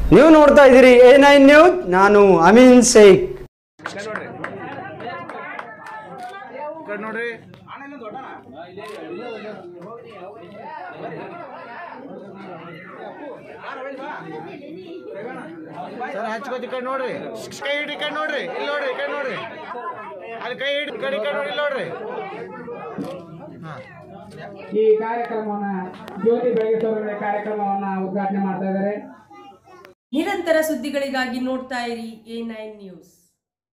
ನೀವು ನೋಡ್ತಾ ಇದ್ದೀರಿ ಎ ನೈನ್ ನ್ಯೂಸ್ ನಾನು ಅಮೀನ್ ಶೇಖ್ ಕಡೆ ನೋಡ್ರಿ ಸರ್ ಹಚ್ಕೋತಿ ಕಡೆ ನೋಡ್ರಿ ಕೈ ಹಿಡಿ ಕಡೆ ನೋಡ್ರಿ ಇಲ್ಲಿ ನೋಡ್ರಿ ಕಡೆ ನೋಡ್ರಿ ಅಲ್ಲಿ ಕೈ ಹಿಡಿ ಕಡೆ ಕಡೆ ನೋಡಿ ಇಲ್ಲಿ ನೋಡ್ರಿ ಈ ಕಾರ್ಯಕ್ರಮವನ್ನ ಜ್ಯೋತಿ ಬೆಳಗ್ಗೆ ಕಾರ್ಯಕ್ರಮವನ್ನ ಉದ್ಘಾಟನೆ ಮಾಡ್ತಾ ಇದ್ದಾರೆ ನಿರಂತರ ಸುದ್ದಿಗಳಿಗಾಗಿ ನೋಡ್ತಾ ಇರಿ ಎ ನೈನ್ ನ್ಯೂಸ್